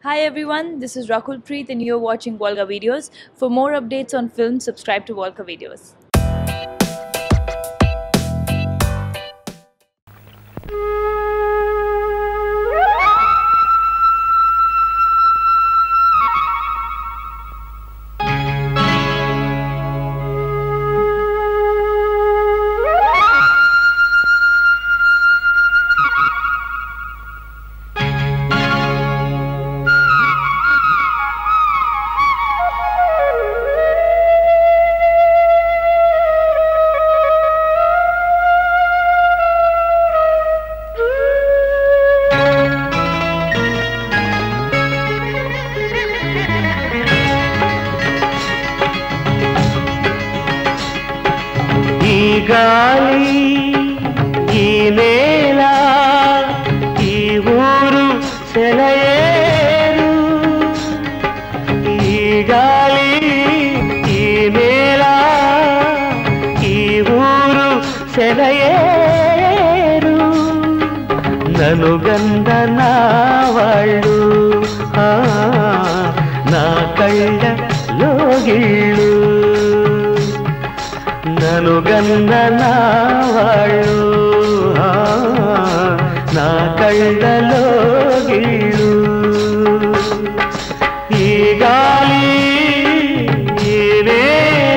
Hi everyone, this is Rakul Preet and you're watching Volga Videos. For more updates on film, subscribe to Volga Videos. ఈ గాలి ఈ నేల ఈ ఊరు సెలయేరు ఈ గాలి ఈ నేల ఈ ఊరు సెలయేరు నను గంద నా వాళ్ళు ఆ, నా కళ్ళ లోగిళ్ళు నను గన్న నా వాళ్ళు ఆ, నా కళ్ళలో గిళ్ళు ఈ గాలి ఈ నేల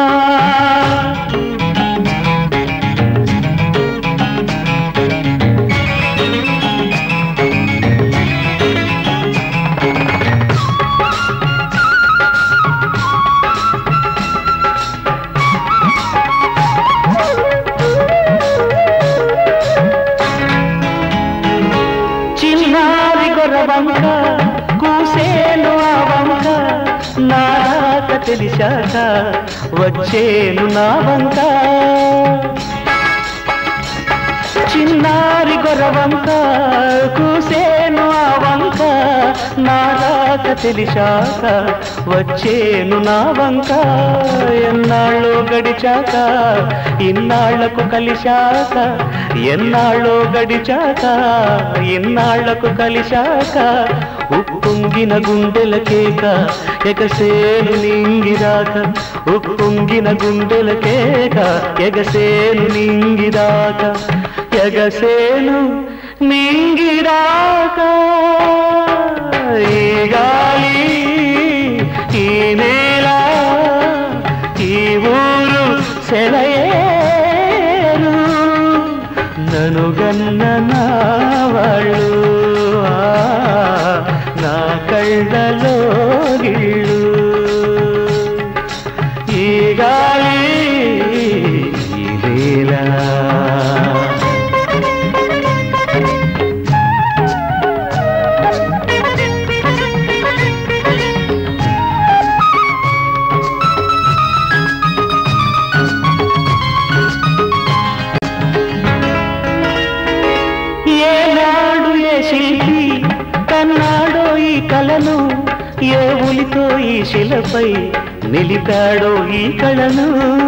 చిన్నారి గొర్రవంక కూసేను ఆ వంక నా రాక తెలిసాక వచ్చేను నా వంక చిన్నారి గొర్రవంక కూసేను ఆ వంక నా రాక తెలిసాక వచ్చేను నా వంక ఎన్నాళ్ళు గడిచాక ఇన్నాళ్లకు కలిశాక ఎన్నాళ్ళో గడిచాక ఇన్నాళ్లకు కలిశాక ఉప్పొంగిన గుండెల కేక ఎగసేను నింగిరాక ఉప్పొంగిన గుండెల కేక ఎగసేను నింగిరాక ఎగసేను నింగిరాక ఈ గాలి ఈ నేల ఈ ఊరు సెలయేరు నను గన్న నా వాళ్ళు ఆ, నా కళ్ళలో గిళ్ళు ఈ గాలి ఈ నేల ఏనాడు ఏ శిల్పి కన్నాడో ఈ కళను ఏ ఉలితో ఈ శిలపై నిలిపాడో ఈ కళను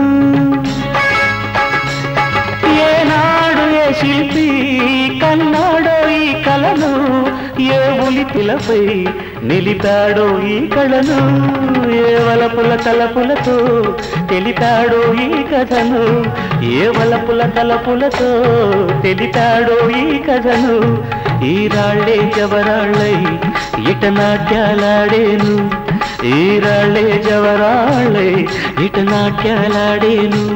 ఏనాడు ఏ శిల్పి కన్నాడో ఈ కళను ఏ ఉలిపిలపై నిలిపాడో ఈ కళను ఏ వలపుల తలపులతో తెలిపాడో ఈ కథను ఏ వలపుల తలపులతో తెలిపాడో ఈ కథను ఈ రాళ్ళే జవరాళ్ళై ఇట నాట్యాలాడేను ఈ రాళ్ళే జవరాళ్ళై ఇట నాట్యాలాడేను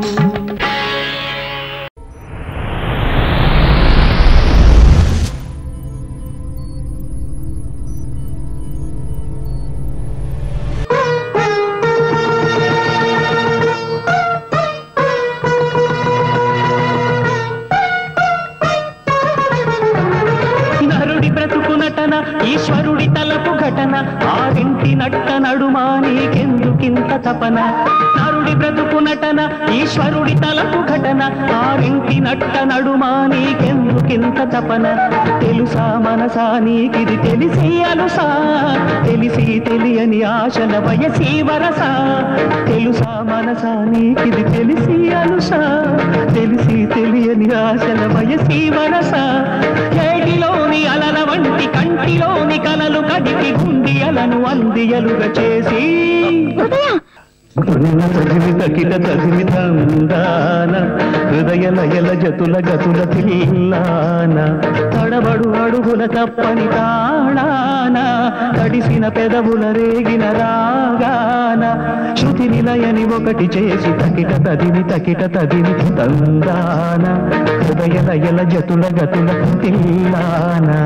నరుడి బ్రతుకు నటన ఈశ్వరుడి తలపు ఘటన ఆరింటి నట్ట నడుమా నీకెందుకింత తపన నరుడి నరుడి బ్రతుకు నటన ఈశ్వరుడి తలకు ఘటన ఆరింటి నట్ట నడుమా నీకెందుకింత తపన తెలుసా మనసా నీకిది తెలిసి అలుసా తెలిసి తెలియని ఆశల వయసీ వరసా తెలుసా మనసా నీకిది తెలిసి అలుసా తెలిసి తెలియని ఆశల వయసీ వరసా ఏటిలోని అలల వంటి కంటిలోని కలలు కదిపి గుండియలను అందియలుగా చేసి పునిన తగిలి తకిట తగిలి తందాన హృదయ లయల జతుల గతుల తిల్లాన తడబడు అడుగుల తప్పని తాళాన తడిసిన పెదవుల రేగిన రాగాన శృతి నిలయని ఒకటి చేసి తకిట తదిని తకిట తదిని తందాన హృదయ లయల జతుల గతుల తిల్లానా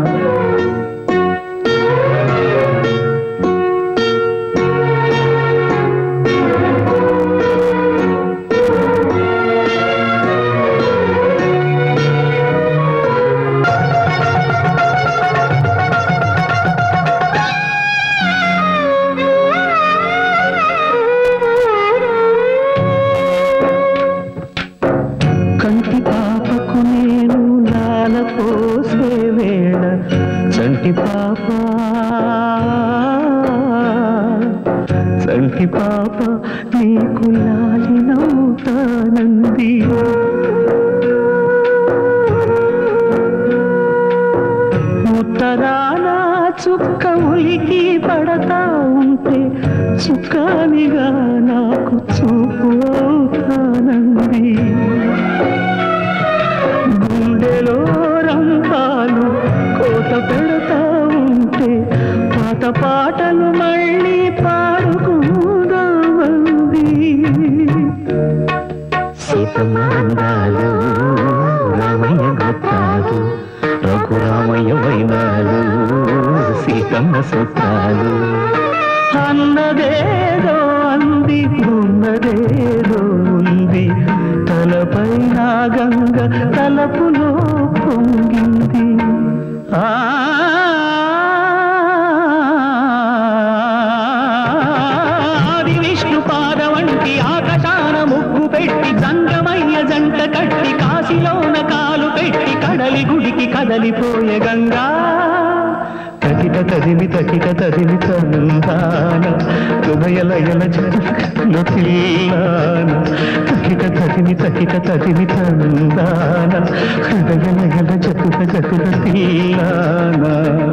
కంటి పాపకు నేను నాల పోసే వేళ చంటి పాప చంటి పాప నీకు లాలినవుతానంది ఉత్తరాన చుక్క ఉలికి పడతా ఉంటే చుక్కానిగా నాకు చూపు అవుతానంది గుండెలో రంపాలు కోత పెడతా ఉంటే పాత పాటలు మళ్ళీ పాడుకుందామంది సీతమ్మందాలు రామయ్య గొప్పాలు రఘురామయ్య వైనాలు సీతమ్మ సూత్రాలు అన్నదేదో అంది ఉన్నదేదో ఉంది తలపై నా గంగ తలపులో పొంగింది ఆ ఆది విష్ణు పాద వంటి ఆకాశాన ముగ్గు పెట్టి సంగమయ్య జంట కట్టి కాశీలోన కాలు పెట్టి కడలి గుడికి కదలిపోయే గంగా తకిట తదిమి తకిట తదిమి తనందాన హృదయలయల జల పిల్లాన తకిట తదిమి తకిట తదిమి తనందాన హృదయలయల జతుల జతుల పిల్లాన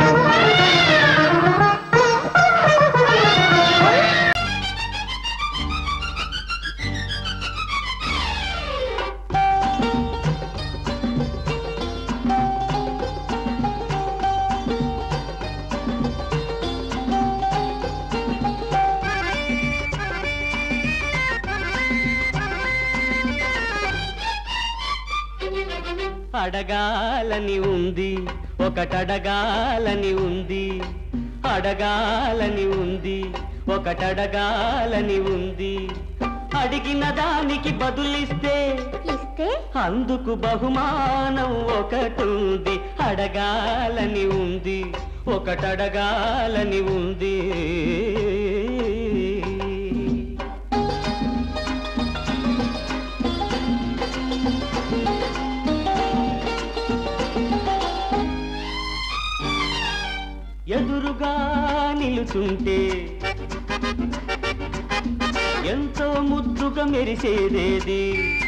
అడగాలని ఉంది ఒకటడగాలని ఉంది అడగాలని ఉంది ఒకటడగాలని ఉంది అడిగిన దానికి బదులిస్తే ఇస్తే అందుకు బహుమానం ఒకటుంది అడగాలని ఉంది ఒకటడగాలని ఉంది ఎదురుగా నిలుచుంటే ఎంతో ముద్దుగా మెరిసేదేది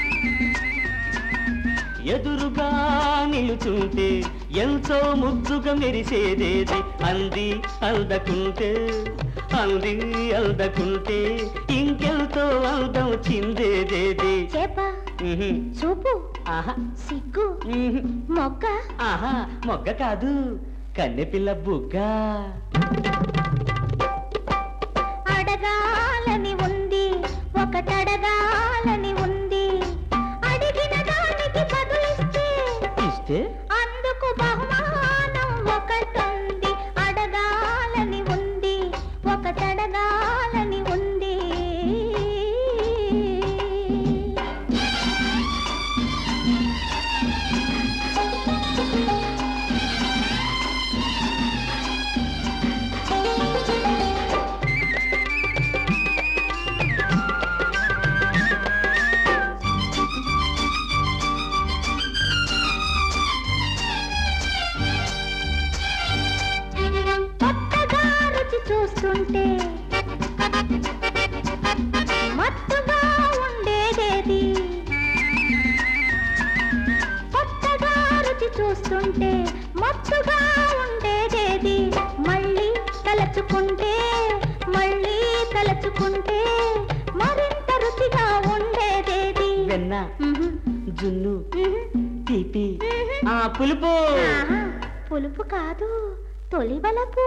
ఎదురుగా నిలుచుంటే ఎంతో ముద్దుగా మెరిసేదేది అంది అందకుంటే అంది అందకుంటే ఇంకెంతో అందం చిందేదేది చేప ఉహు, చూపు ఆహా సిగ్గు ఉహు, మొగ్గ ఆహా మొగ్గ కాదు కన్నెపిల్ల బుగ్గ అడగాలని ఉంది ఒకటడగాలని ఉంది అడిగిన దానికి బదులిస్తే ఇస్తే అందుకు బహుమానం ఒకటుంది అడగాలని ఉంది ఒకటడగాలని ఉంది జున్ను ఉహు, తీపి ఉహు. ఆ పులుపు ఆహా, పులుపు కాదు తొలి వలపు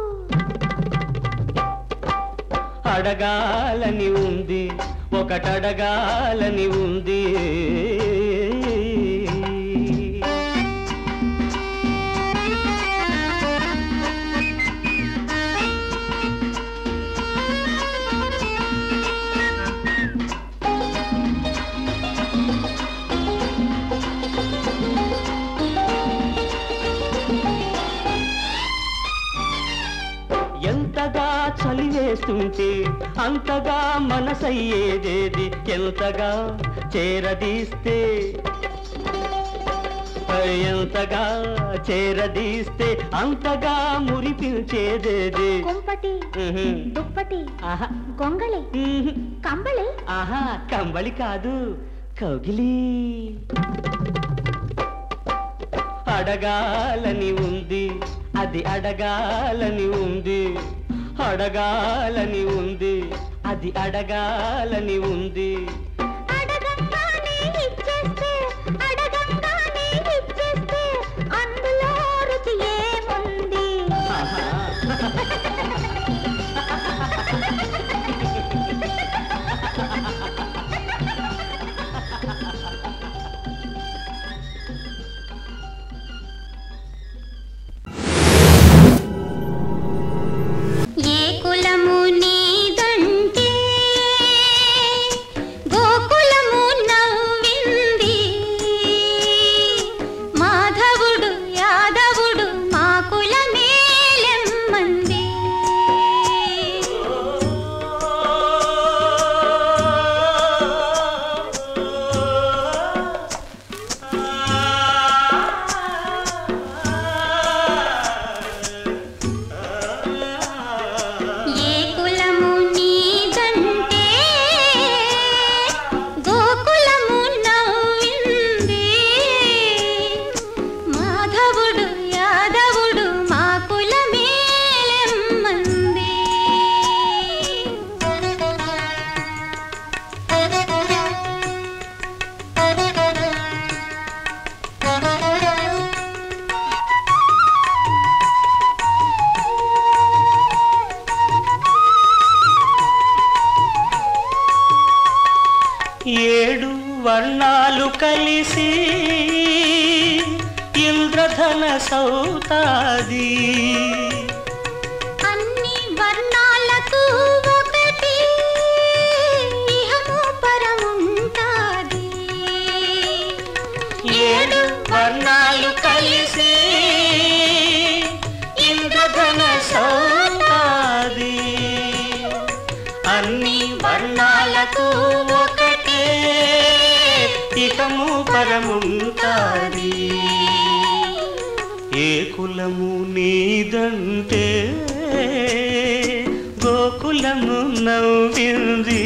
అడగాలని ఉంది ఒకటడగాలని ఉంది ఎంతగా చలి వేస్తుంటే అంతగా మనసయ్యేదేది ఎంతగా చేరదీస్తే ఎంతగా చేరదీస్తే అంతగా మురిపించేదేది కుంపటి ఉహు. దుప్పటి ఆహా గొంగళి ఉహు. కంబళి ఆహా కంబళి కాదు కౌగిలి అడగాలని ఉంది అది అడగాలని ఉంది అడగాలని ఉంది అది అడగాలని ఉంది అడగంగానే ఇచ్చేస్తే అడగంగానే ఇచ్చేస్తే అందులో రుచి ఏముంది ఆహా. ఏ కులము నీదంటే గోకులము నవ్వింది మాధవుడు యాదవుడు మా కులమేలెమ్మంది ఏ కులము నీదంటే గోకులము నవ్వింది మాధవుడు యాదవుడు మా కులమేలెమ్మంది ఏడు వర్ణాలు కలిసి ఇంద్రధన సౌతాది అన్ని వర్ణాలకు ఒకటి ఇహము పరముంటాది ఏడు వర్ణాలు కలిసి ఇంద్రధన సౌతాది అన్ని వర్ణాలకు ఒకటే ఇకము పరముంటాది ఏ కులము నీదంటే గోకులము నవ్వింది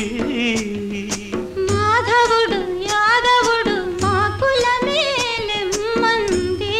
మాధవుడు యాదవుడు మా కులమేలెమ్మంది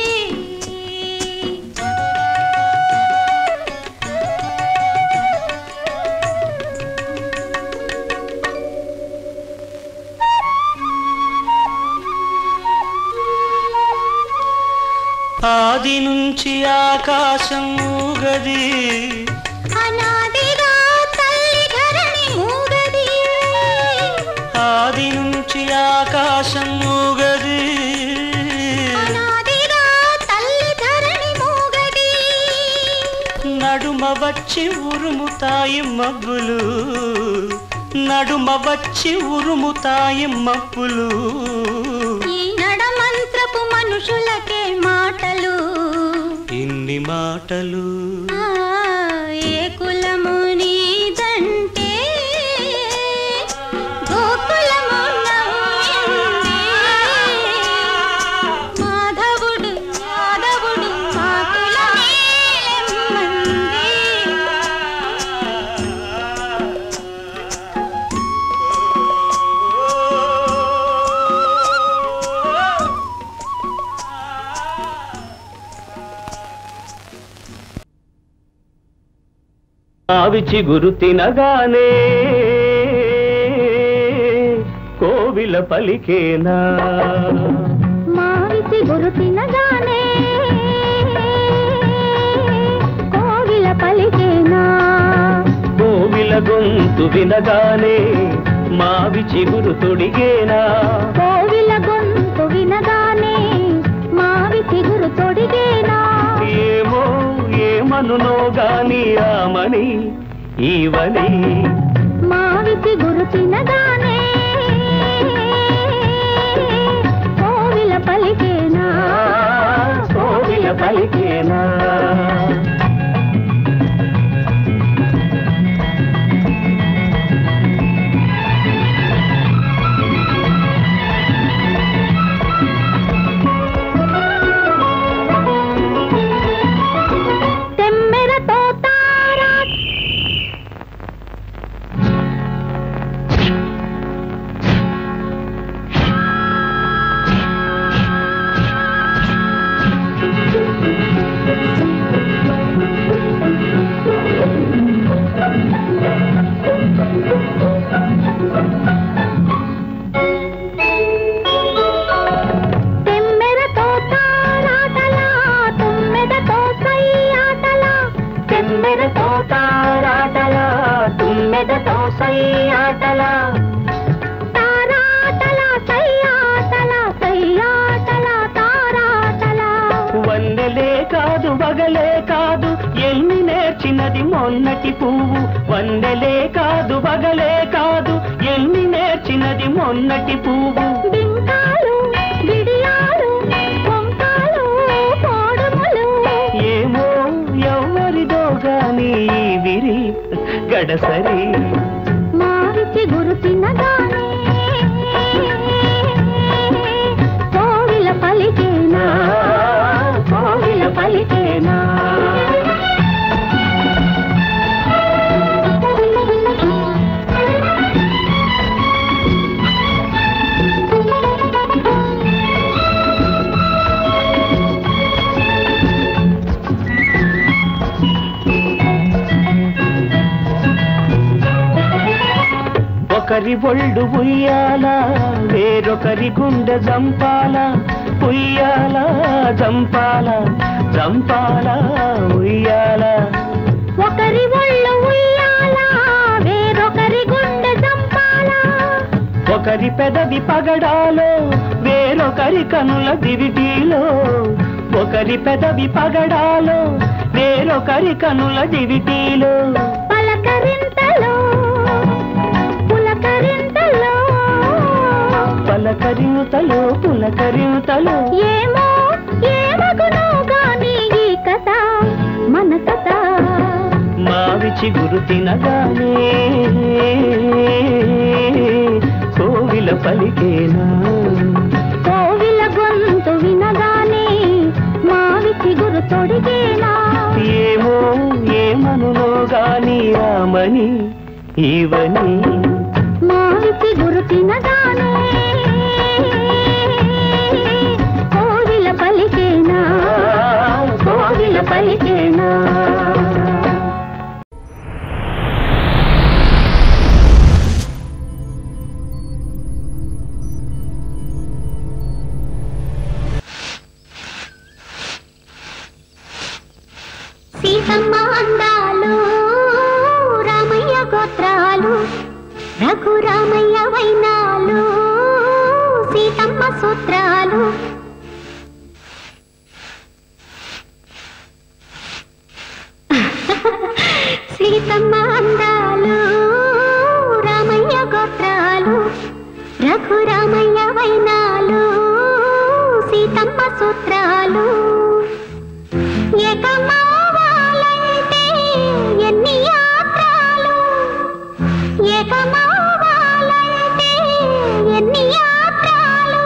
ఆది నుంచి ఆకాశం ఊగది అనాదిగా తల్లి ధరణి మూగది ఆది నుంచి ఆకాశం ఊగది అనాదిగా తల్లి ధరణి మూగది నడుమ వచ్చి ఉరుముతాయి మబ్బులు నడుమ వచ్చి ఉరుముతాయి మబ్బులు ఈ నడమంత్రపు మనుషులకే మాటలు ఇన్ని మాటలు ఆ, ఏ కులము నీదంటే గోకులము నవ్వింది. మాధవుడు యాదవుడు మా కులమేలెమ్మంది. ఆవి చిగురు తినగానే కోవిల పలికేనా మావిసి గురు తినగానే కోవిల పలికేనా కోవిల గొంతు వినగానే మావి చిగురు తొడిగేనా కోవిల గొంతు వినగానే మావి చిగురు తొడిగేనా ఏమో ఏమనునో గాని ఆమని ఈవని మావి చిగురు తినగానే కోవిల పలికేనా కోవిల పలికేనా తెమ్మెరతో తారా తెమ్మెరతో తారాటలా తుమ్మెదతో సై ఆటలా తెమ్మెరతో తారాటలా తుమ్మెదతో సై ఆటలా తారాటలా సై ఆటలా సై ఆటలా తారాటలా వన్నెలే కాదు వగలే కాదు ఎన్ని నేర్చినది మొన్నటి పువ్వు వన్నెలే కాదు వగలే కాదు ఎన్ని నేర్చినది మొన్నటి పువ్వు బింకాలు బిడియాలు పొంకాలు కోడుములు ఏమో ఎవరిదో గాని ఈ విరి గడసరి మావిచి గురు తినగానే కోవిల పలికేనా కోవిల పలికేనా ఒకరి ఒళ్ళు ఉయ్యాల వేరొకరి గుండె జంపాల ఉయ్యాల జంపాల జంపాల ఉయ్యాల ఒకరి ఒళ్ళు ఉయ్యాల వేరొకరి గుండె చంపాల ఒకరి పెదవి పగడాలో వేరొకరి కనుల దివిటీలో ఒకరి పెదవి పగడాలో వేరొకరి కనుల దివిటీలో పలకరింతలో పులకరింతలో పలకరింతలో పులకరింతలో ఏమో ఏమగునో గాని ఈ కథ మన కథ మావి చిగురు తినగానే కోవిల పలికేనా కోవిల గొంతు వినగానే మావి చిగురు తొడిగేనా ఏమో ఏమనునో గాని రామని ఈవని మావి చిగురు తినగానే కోవిల పలికేనా కోవిల పలికేనా సీతమ్మ అందాలు రామయ్య గోత్రాలు రఘురామయ్య వైనాలు సీతమ్మ సూత్రాలు సీతమ్మ అందాలు రామయ్య గోత్రాలు రఘురామయ్య వైనాలు సీతమ్మ సూత్రాలు ఏకమవ్వాలంటే ఎన్ని యాత్రలు ఏకమవ్వాలంటే ఎన్ని యాత్రలు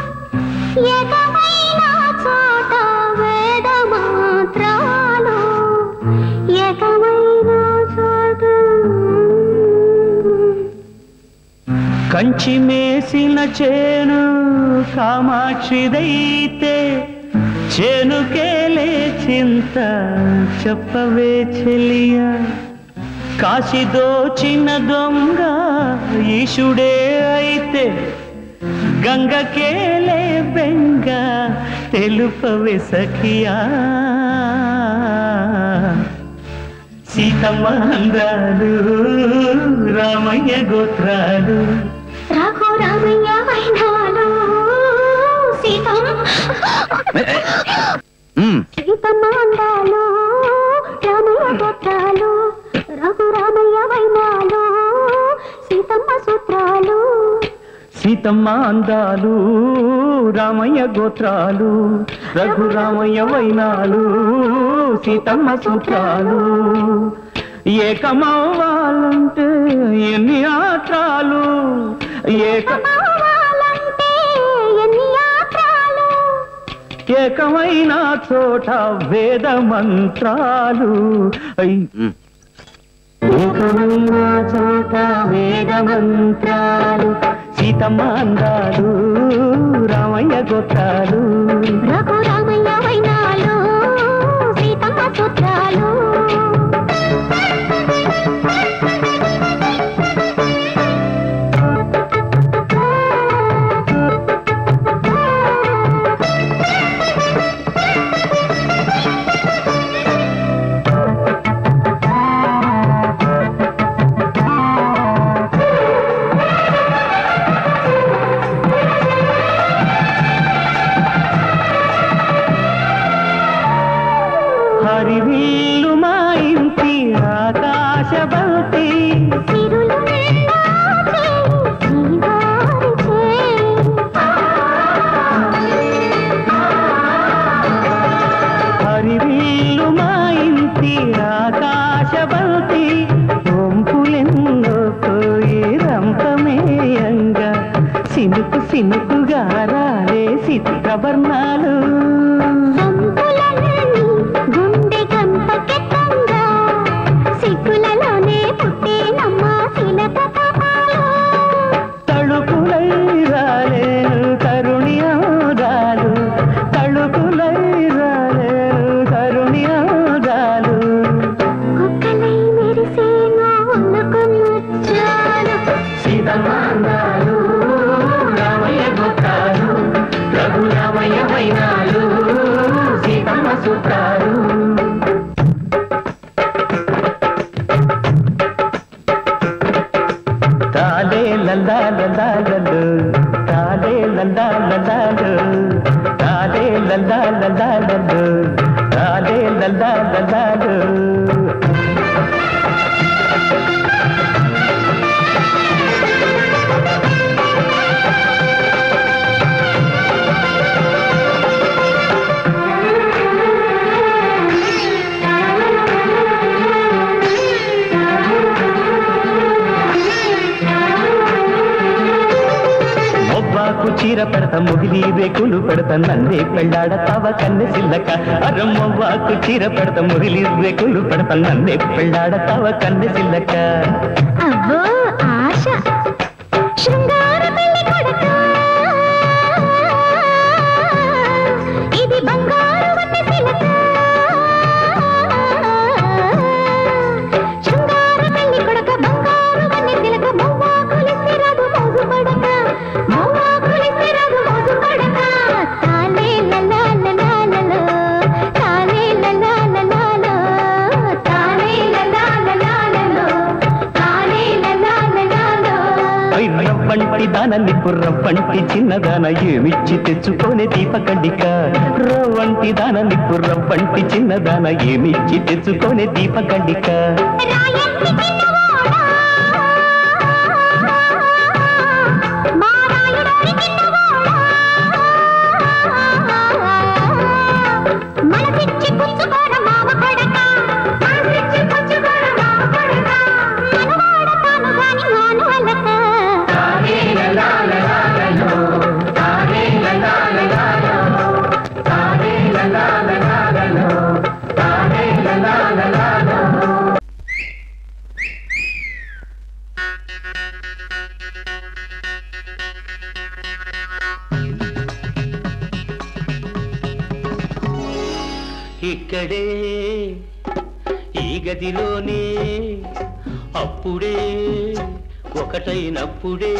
ఏకమైన చోట వేద మాత్రాలు ఏకమైన చోట కంచి మేసిన చేను కామాక్షిదైతే చేనుకేలే చింత చెప్పవే చెలియా కాశీదో చిన్న దొంగ ఈశుడే అయితే గంగకేలే బెంగ తెలుపవే సఖియా సీతమ్మ అందాలు రామయ్య గోత్రాలు రఘు రామయ్య వైనాలు సీతమ్మ సీతమ్మ అందాలు రామయ్య గోత్రాలు రఘు రామయ్య వైనాలు సీతమ్మ సూత్రాలు సీతమ్మ అందాలు రామయ్య గోత్రాలు రఘురామయ్య వైనాలు సీతమ్మ సూత్రాలు ఏకమవ్వాలంటే ఎన్ని ఆత్రాలు ఏక కావాలంటే ఎన్ని యాత్రాలు ఏకమైన చోట వేద మంత్రాలు ఐ. ఏకమైన చోట వేద మంత్రాలు సీతమ్మ అందాలు రామయ్య గోత్రాలు రఘు రామయ్య వైనాలు సీతమ్మ సూత్రాలు హరివిల్లు మా ఇంటి ఆకాశబంతి సిరులు నిండా చేయి, శ్రీవారి హరివిల్లు మా ఇంటి ఆకాశబంతి ఒంపులెన్నో పోయి రంపమేయంగా సినుకు సినుకుగా రాలే చిత్రవర్ణాలు సంపులన్నీ గుండె గంపకెత్తంగా సిగ్గులలోనే పుట్టేనమ్మ శిలక పాపాలు తళుకులై రాలేను తరుణి ఆదాలు తళుకులై రాలేను తరుణి ఆదాలు కుక్కలై మెరిసేను ఒళ్ళకు ముచ్చాలు సీతమానాలు రామయ్య గోత్రాలు రఘురామయ్య వైనాలు సీతమ్మ సూత్రాలు తాలే లందా లందాలలు తాలే లందా లందాలు తాలే లందా లందాలలు తాలే లందా లందాలు మొవ్వాకు చీర పెడత ముగిలి రేకులు పెడత నన్నే పెళ్ళాడతావ కన్నె సిల్లక అర మొవ్వాకు చీర పెడత ముగిలి రేకులు పెడత నన్నే పెళ్ళాడతావ కన్నె సిల్లక అవ్వో ఆశ శృంగార పెళ్లి కొడక ఇది బంగారు వన్నె సిలక శృంగార పెళ్లి కొడక బంగారు వన్నె సిలక మొవ్వా కొలిస్తే రాదు మోజు పడక మొవ్వా కొలిస్తే రాదు మోజు పడక తాలే లలా లలా లలా తాలే లలా లలా లలా తాలే లలా లలా లలా తాలే లలా లలా లలా రవ్వంటి దానాన్ని రవ్వంటి చిన్నదాన ఏమిచ్చి తెచ్చుకోనే దీపకండిక రవ్వంటి దానాన్ని రవ్వంటి చిన్నదాన ఏమిచ్చి తెచ్చుకోనే దీపకండిక రాయంటి చిన్నవాడా మా రాయుడోరి చిన్నవాడా మనసిచ్చి పుచ్చుకోర మావ కొడక మనసిచ్చి పుచ్చుకోర మావ కొడక మనవాడ తాను గాని మాను అలక ఇక్కడే ఈ గదిలోనే అప్పుడే ఒకటైనప్పుడే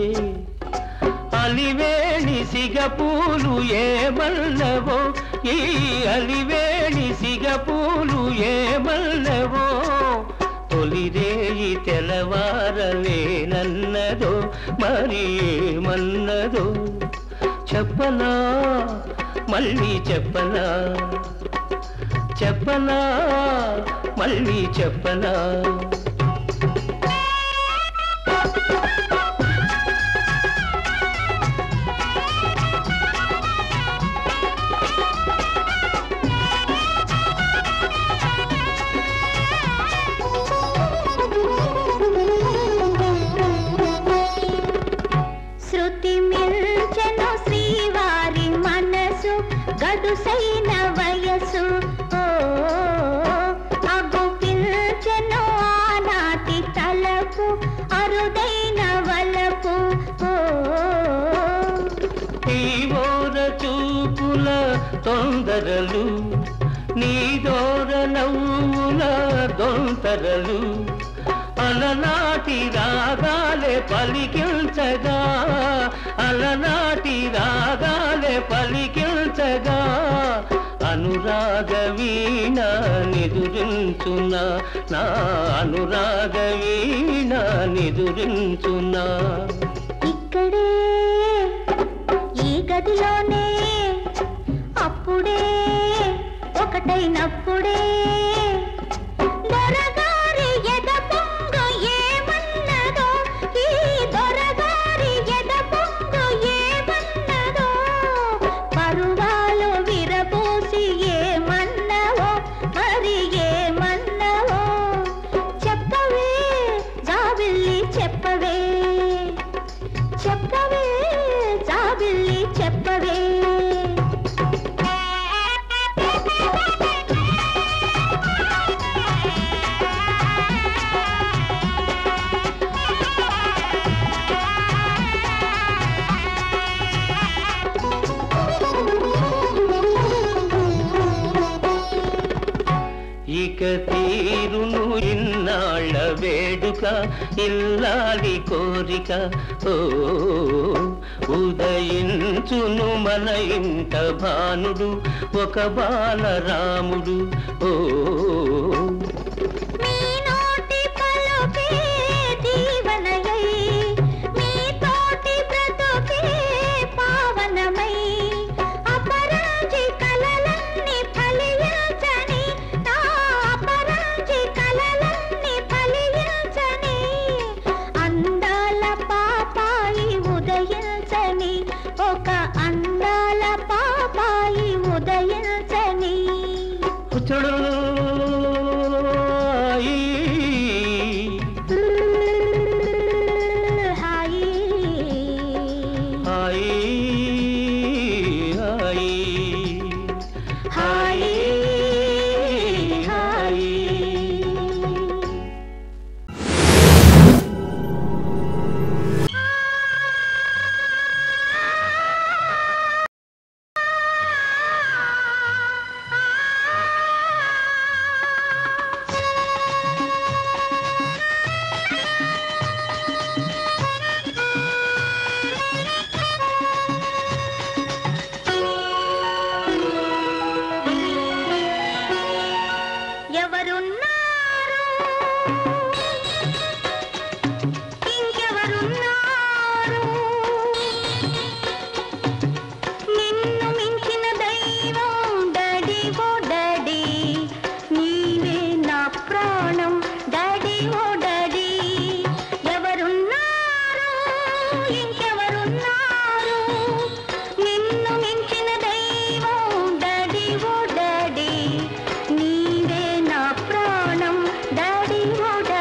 అలివేణి సిగపూలు ఏమల్లవో ఈ అలివేణి సిగపూలు ఏమల్లవో తొలిరేయి తెలవారలేనన్నదో మరి ఏమన్నదో చెప్పనా మళ్ళీ చెప్పనా చెప్పనా మళ్ళీ చెప్పనా శృతి మిల్చెను శ్రీవారి మనసు గడుసైన వయసు ఓ అగు పిల్చెను ఆనాటి తలపు అరుదైన వలపు ఓ ఈ ఓర చూపుల తొందరలు నీ దోర నవ్వుల దొంతరలు అలనాటి రాగాలే పలికించగా అలనాటి రాగాలే పలికించగా అనురాగ వీణ నిదురించునా నా అనురాగ వీణ నిదురించునా ఇక్కడే ఈ గదిలోనే అప్పుడే ఒకటైనప్పుడే దొరగారి ఎద పొంగ ఏమన్నదో ఈ దొరగారి ఎద పొంగ ఏమన్నదో పరువాలు విరబోసి ఏమన్నవో మరి ఏమన్నవో చెప్పవే జాబిల్లి చెప్పవే చెప్పవే జాబిల్లి చెప్పవే ఇక తీరును ఇన్నాళ్ళ వేడుక ఇల్లాలి కోరిక ఓ ఉదయించును మన ఇంట భానుడు ఒక బాలరాముడు ఓ మీ నోటి పలుకే దీవనయై మీ తోటి బ్రతుకే పావనమై అపరాజి కలలన్నీ ఫలించని నా అపరాజి కలలన్నీ ఫలించని అందాల పాపాయి ఉదయించని ఒక అందాల పాపాయి ఉదయించని హాయి హాయి హాయి హాయి హాయి హాయి ఎవరున్నారు ఇంకెవరున్నారు నిన్ను మించిన దైవం డాడీ ఓ డాడీ నీవే నా ప్రాణం డాడీ ఓ డాడీ ఎవరున్నారు ఇంకెవరున్నారు నిన్ను మించిన దైవం డాడీ ఓ డాడీ నీవే నా ప్రాణం డాడీ ఓ డాడీ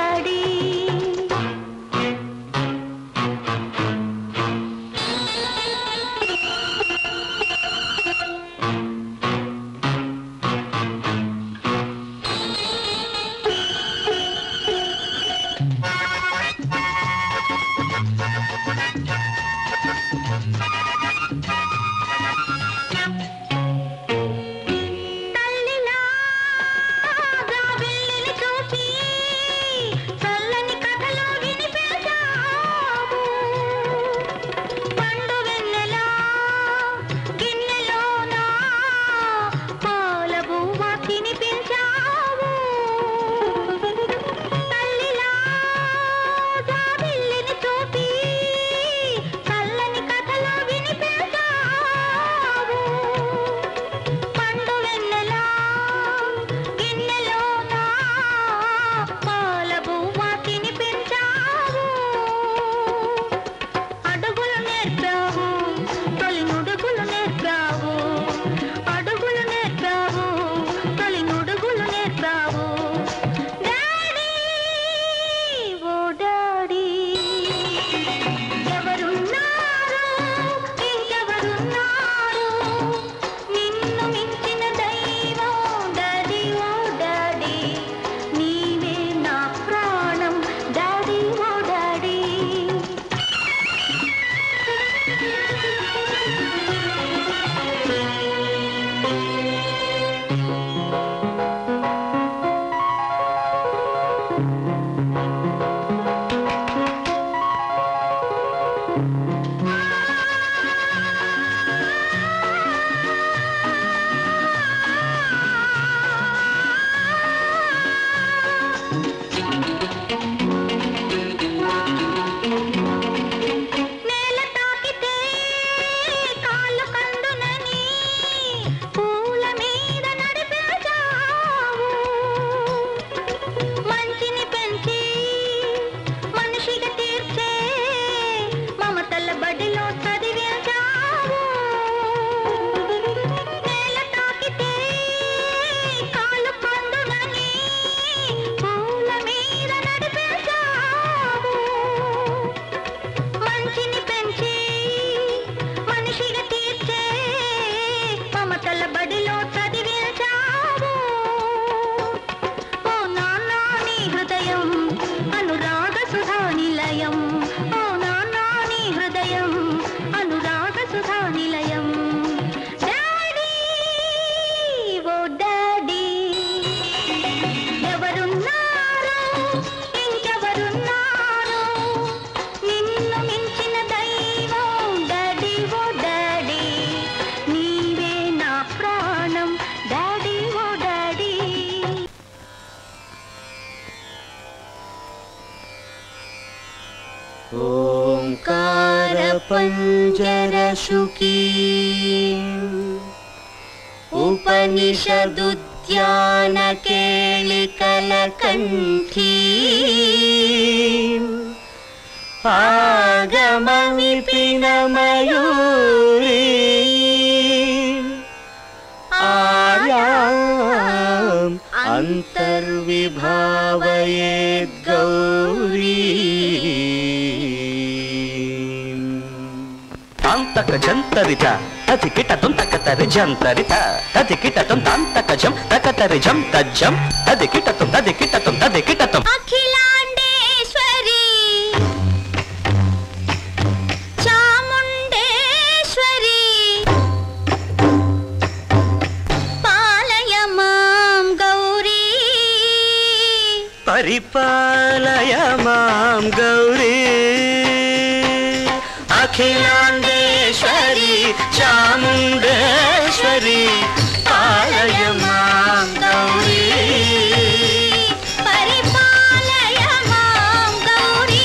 ओङ्कारपञ्जरशुकी उपनिषदुद्यानकेलिकलकण्ठी आगमविपिनमयूरी आयाम् अन्तर्विभावयेद्गौरी తాంతక జంతరిత తది కిటతం తకతరి జంతరిత తది కిటతం తాంతక జం తకతరి జం తజ్జం తది కిటతం తది కిటతం తది కిటతం అఖిలాండేశ్వరి చాముండేశ్వరి పాలయ మాం గౌరీ పరిపాలయ మాం గౌరీ అఖిలాండేశ్వరి చాముండేశ్వరి పాలయ మాం గౌరీ పరిపాలయ మాం గౌరీ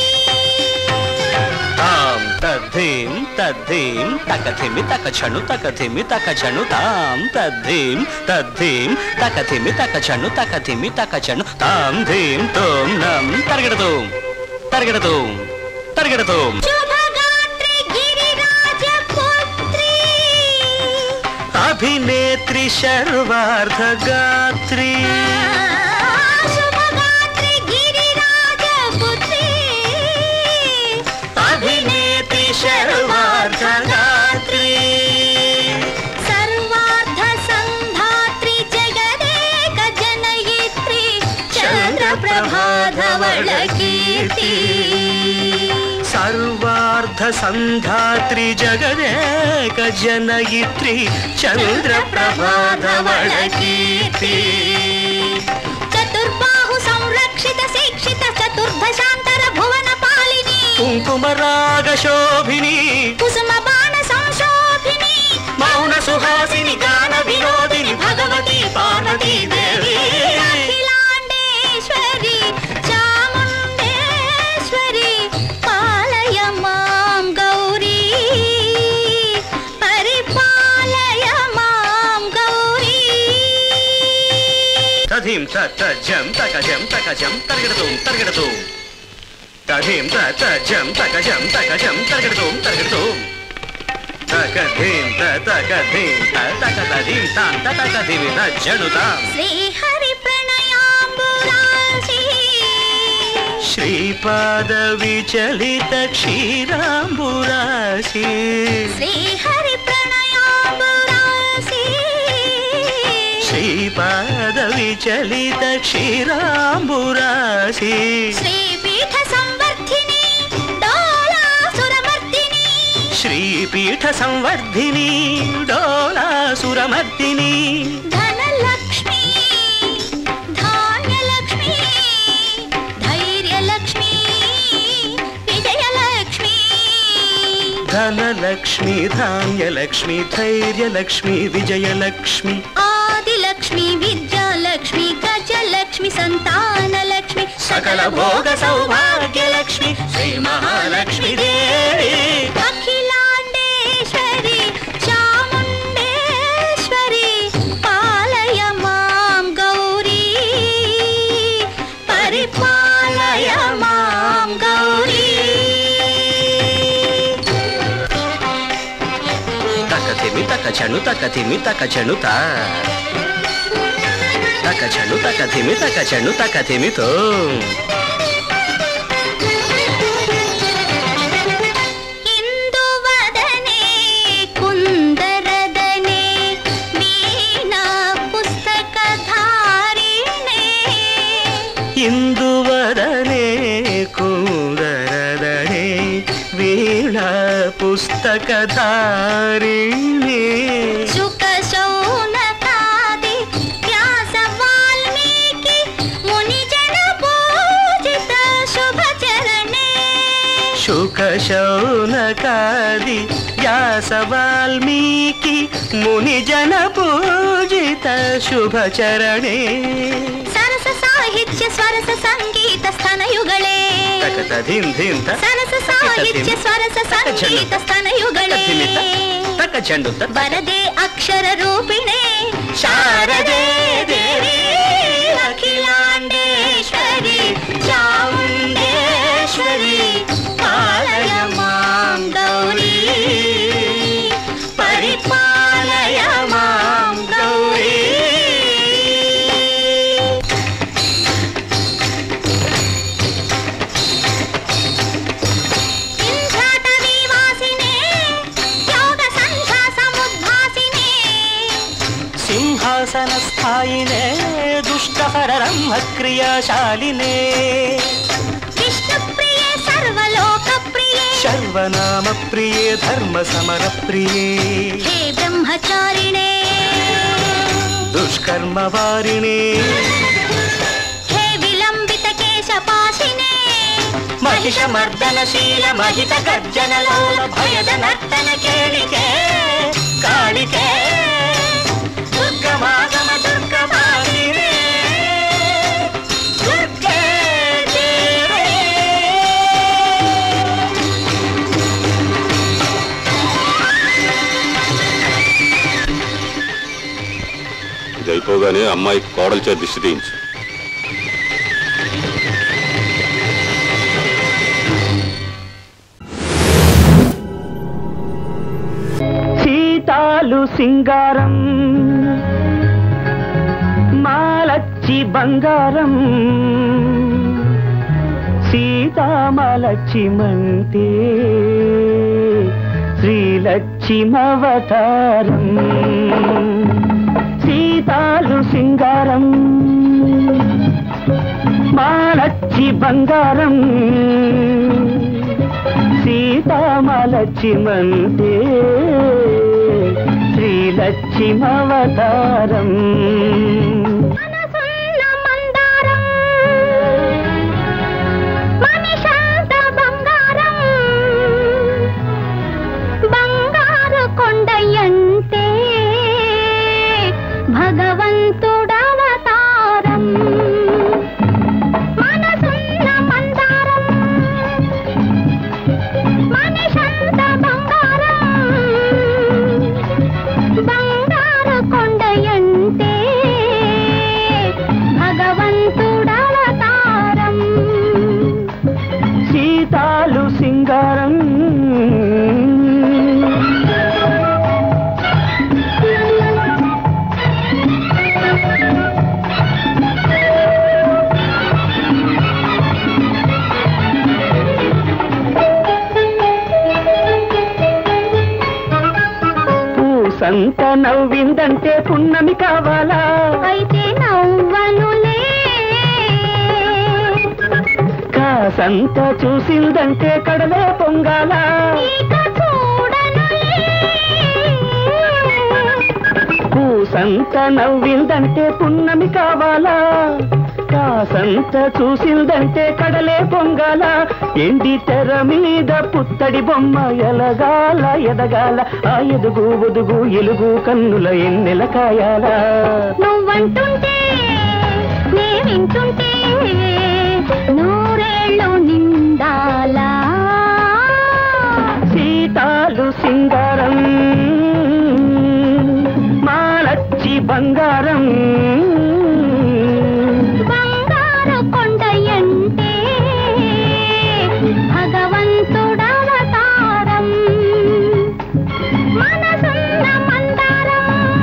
తాం తద్ధీం తద్ధీం తకథిమి తకచను తకథిమి తకచను తాం తద్ధీం తద్ధీం తకథిమి తకచను తకథిమి తకచను తాం ధీం తోం నం తరగడదు తరగడదు తరగడదు శుభగాత్రి గిరిరాజ పుత్రి అభినేత్రి శర్వార్ధ గాత్రి శుభగాత్రి గిరిరాజ పుత్రి అభినేత్రి శర్వార్ధ గాత్రి సర్వార్థ సంధాత్రి జగదేక జనయిత్రి చంద్రప్రభాధవళ కీర్తి సర్వార్ధ సంధాత్రి జగదేక జనయిత్రి చంద్రప్రభాధవళ కీర్తి చతుర్బాహు సంరక్షిత శిక్షిత చతుర్భశాంతర భువన పాలిని కుంకుమరాగ శోభిని కుసుమ బాణ సంశోభిని మౌన సుహాసిని గాన వినోదిని భగవతి పార్వతీ దేవి అఖిలాండేశ్వరి చాముండేశ్వరి పాలయ మాం గౌరీ పరిపాలయ మాం గౌరీ తథీం తజం తకజం తకజం తరగడదు తరగడదు తథీం తజం తకజం తకజం తరగడదు తరగడదు తకధీం తకధీం తకధీం తాం తకధీమి తజ్జనుతాం శ్రీహరి ప్రణయాంబురాశి శ్రీపాద విచలిత క్షీరాంబురాశి శ్రీహరి ప్రణయాంబురాశి శ్రీపాద విచలిత క్షీరాంబురాశి శ్రీపీఠ సంవర్ధిని డోలాసురమర్దిని శ్రీపీఠ సంవర్ధిని డోలాసురమర్దిని ధనలక్ష్మి ధాన్యలక్ష్మి ధైర్యలక్ష్మి విజయలక్ష్మి ధనలక్ష్మి ధాన్యలక్ష్మి ధైర్యలక్ష్మి విజయలక్ష్మి ఆదిలక్ష్మి విద్యాలక్ష్మి గజలక్ష్మి సంతానలక్ష్మి సకల భోగ సౌభాగ్యలక్ష్మి శ్రీ మహాలక్ష్మి దేవి అఖిలాండేశ్వరి చాముండేశ్వరి పాలయ మాం గౌరీ పరిపాలయ మాం గౌరీ తకతిమి తకచను తకతిమి తకచను తా తకచను తకతిమి తకచను తకతిమితో ఇందువదనే కుందరదనే వీణా పుస్తకధారిణే ఇందువదనే కుందరదనే వీణ పుస్తకధారిణి శుక శౌనకాది వ్యాస వాల్మీకి ముని జన పూజిత శుభ చరణే శుక శౌనకాది వ్యాస వాల్మీకి ముని జన పూజిత శుభచరణే సరస సాహిత్య స్వరస సంగీత స్థనయుగళే ధీం ధీం త సరస సాహిత్య స్వరస సంగీత స్తనయుಗಳೇ తక్క చెండు త వరదే అక్షర రూపిణే శారదే దేవి అఖిలాండేశ్వరి చాముండేశ్వరి పాలయ మాం గౌరీ పరిపాలయ మాం గౌరీ ఇంద్రాటవీవాసినే యోగ సంధ్యా సముద్భాసినే సింహాసన స్థాయినే దుష్టహర రంభ క్రియాశాలినే విష్ణుప్రియే సర్వలోకప్రియే శర్వనామ ప్రియే ధర్మ సమర ప్రియే హే బ్రహ్మచారిణే దుష్కర్మ వారిణే హే విలంబిత కేశపాశినే మహిషమర్దనశీల మహిత గర్జన లోల భయద నర్తన కేళికే కాళికే దుర్గమాగమ దుర్గమాలినే దుర్గే దేవే ఇది అయిపోగానే అమ్మాయి కోడలు చేతి దిష్టి తీయించు సీతాలు సింగారం మాలచ్చి బంగారం సీతామలక్ష్మంతే శ్రీలక్ష్మవతారం సీతాలు సింగారం మాలచ్చి బంగారం సీతామలక్ష్మంతే శ్రీలక్ష్మవతారం మనసున్న మందారం మనిషంత బంగారం బంగారు కొండయంటే భగవంతుడవతారం మనసున్న మందారం మనిషంత బంగారం బంగారు కొండయంటే భగవంతుడవతారం సీతాలు సింగారం పూసంత నవ్విందంటే పున్నమి కావాలా అయితే నవ్వనులే కాసంత చూసిందంటే కడలే పొంగాలా ఇక చూడనులే పూసంత నవ్విందంటే పున్నమి కావాలా కాసంత చూసిందంటే కడలే పొంగాల ఎండి తెర మీద పుత్తడి బొమ్మ ఎలగాల ఎదగాల ఆ ఎదుగు ఒదుగు ఎలుగు కన్నుల ఎన్నెల కాయాలా నువ్వంటుంటే నే వింటుంటే నూరేళ్ళు నిండాలా సీతాలు సింగారం మాలచ్చి బంగారం బంగారు కొండయంటే భగవంతుడవతారం మనసున్న మందారం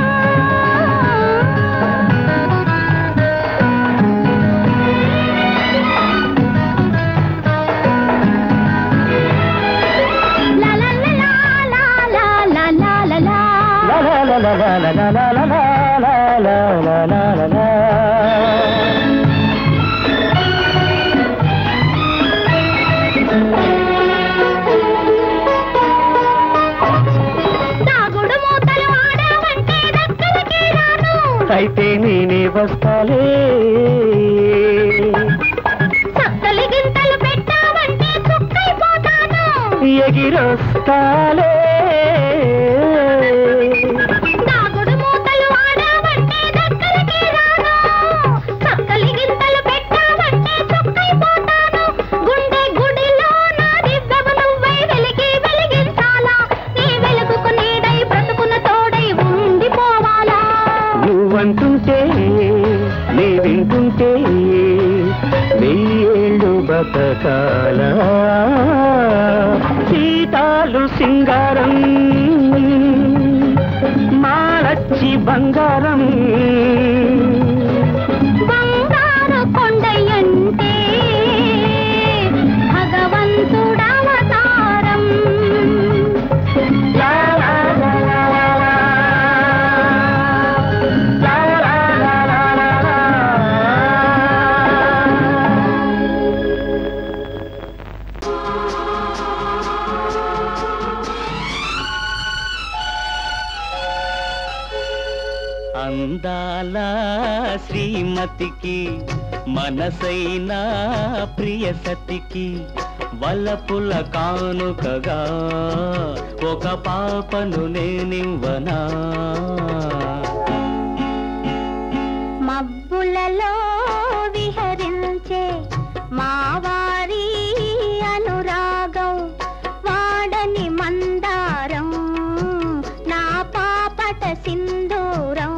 లా లా లా లా లా లా లా లా లా. లా లా లా లా లా లా లా లా లా లా లా లా లా లా. దాగుడు మూతలు ఆడావంటే దగ్గరికి రాను అయితే నేనే వస్తాలే చక్కలి గింతలు పెట్టావంటే చుక్కైపోతాను ఎగిరొస్తాలే దాగుడు మూతలు ఆడావంటే దగ్గరికి రాను చక్కలి గింతలు పెట్టావంటే చుక్కైపోతాను గుండె గుడి బ్రతకాల సీతాలు సింగారం మాలచ్చి బంగారం బంగారు కొండయంటే భగవంతుడవతారం లా లా లా లా లా లా. లా లా లా లా లా లా. అందాల శ్రీమతికి మనసైన ప్రియ సతికి వలపుల కానుకగా ఒక పాపను నేనివ్వనా మబ్బులలో విహరించే మావారి అనురాగం వాడని మందారం నా పాపట సింధూరం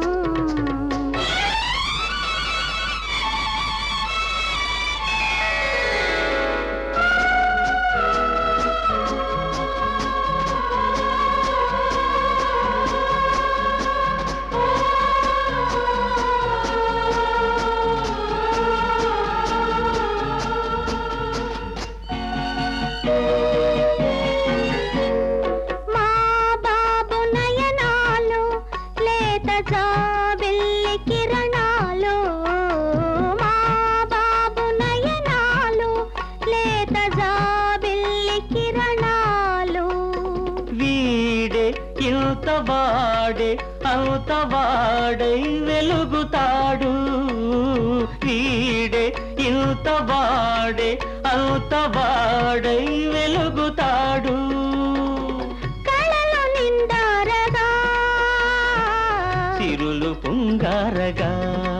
మా బాబు నయనాలు లేత జాబిల్లి కిరణాలు మా బాబు నయనాలు లేత జాబిల్లి కిరణాలు వీడే ఇంత వాడే అంత వాడై వెలుగుతాడు వీడే ఇంత వాడే అంత వాడై వెలుగుతాడు కళలు నిండారగా సిరులు పుంగారగా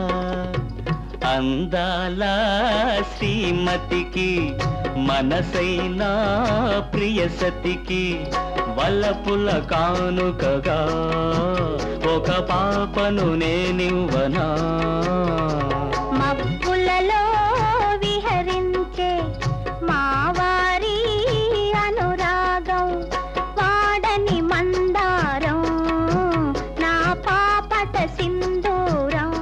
అందాల శ్రీమతికి మనసైన ప్రియ సతికి వల్లపుల కానుకగా ఒక పాపను నేనివ్వనా మబ్బులలో విహరించే మావారి అనురాగం వాడని మందారం నా పాపట సింధూరం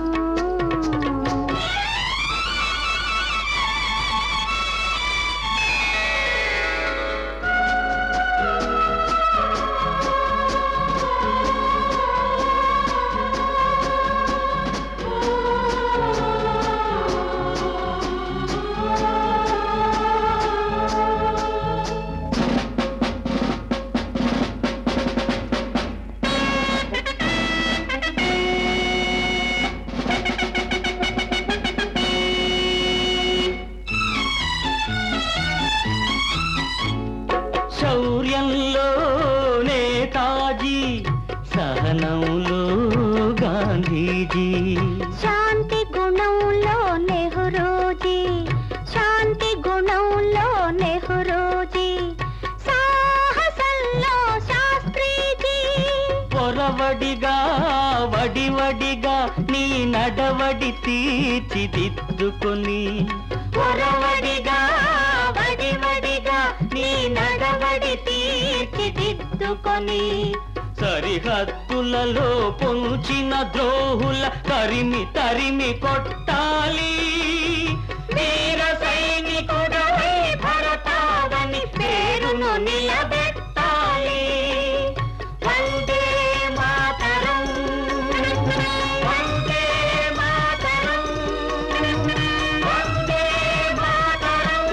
శౌర్యంలో నేతాజీ సహనంలో గాంధీజీ శాంతి గుణంలో నెహ్రూజీ శాంతి గుణంలో నెహ్రూజీ సాహసంలో శాస్త్రీజీ పొరవడిగా వడివడిగా నీ నడవడి తీర్చిదిద్దుకొని పొరవడిగా వడివడిగా నీ నడవడి తీర్చిదిద్దుకొని సరిహద్దులలో పొంచిన ద్రోహుల తరిమి తరిమి కొట్టాలి వీర సైనికుడవై భరతావని పేరును నిలబెట్టాలి వందే మాతరం వందే మాతరం వందే మాతరం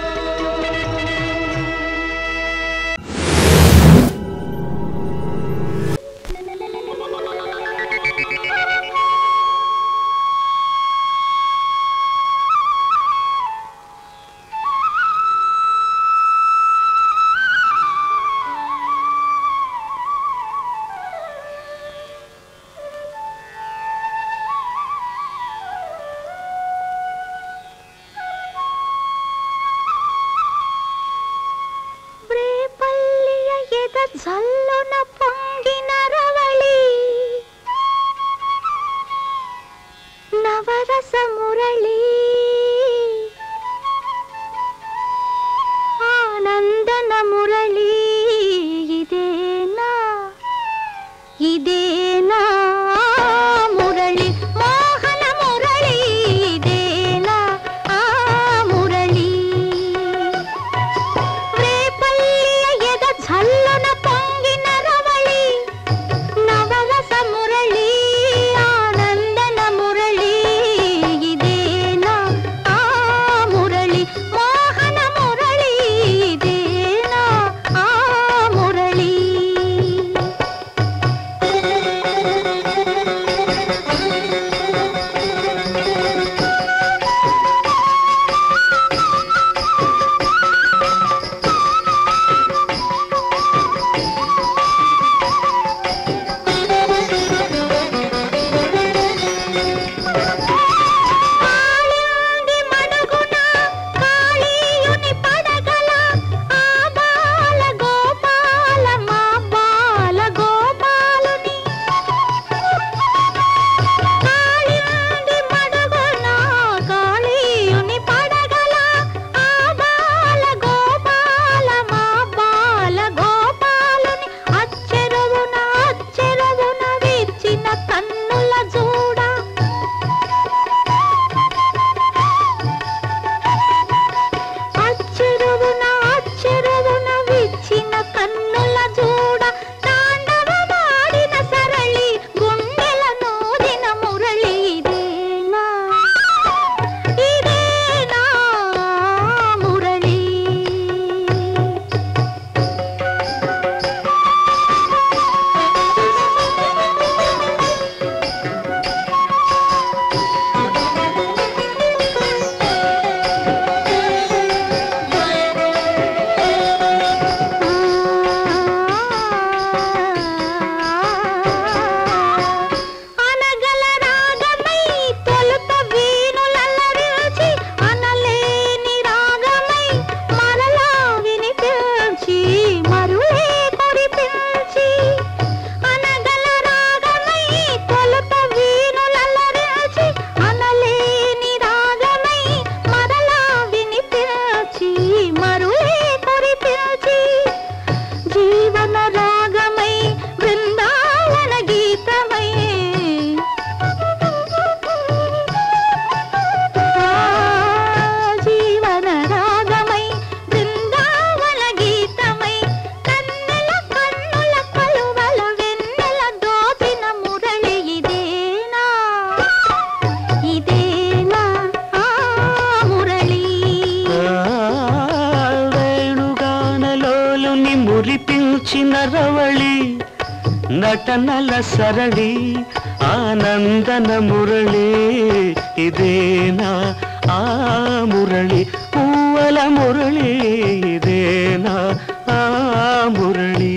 నటనల సరళి ఆనందన మురళి ఇదేనా ఆ మురళి పూవల మురళి ఇదేనా ఆ మురళి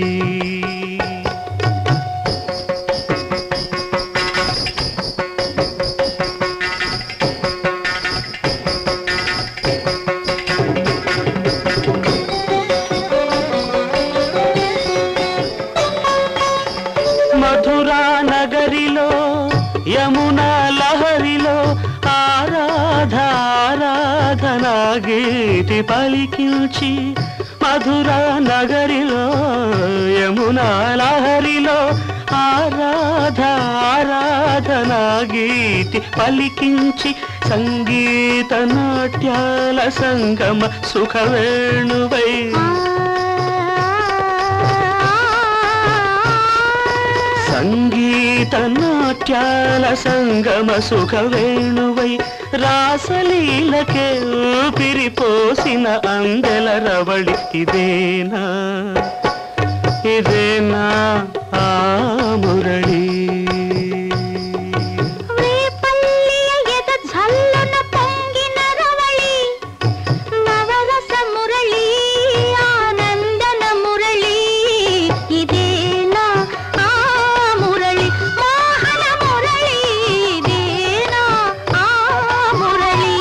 మధురా నగరిలో యమునా లహరిలో ఆరాధ ఆరాధన గీతి పలికించి మధురా నగరిలో యమునా లహరిలో ఆరాధ ఆరాధన గీతి పలికించి సంగీత నాట్యాల సంగమ సుఖవేణువై సంగీత నాట్యాల సంగమ సుఖ వేణువై రాసలీలకే ఊపిరిపోసిన అందెల రవళి ఇదేనా ఇదేనా ఆ మురళి రేపల్లియ ఎద ఝల్లున పొంగిన రవళి నవరస మురళి ఆనందన మురళి ఇదేనా ఆ మురళి మోహన మురళి ఇదేనా ఆ మురళి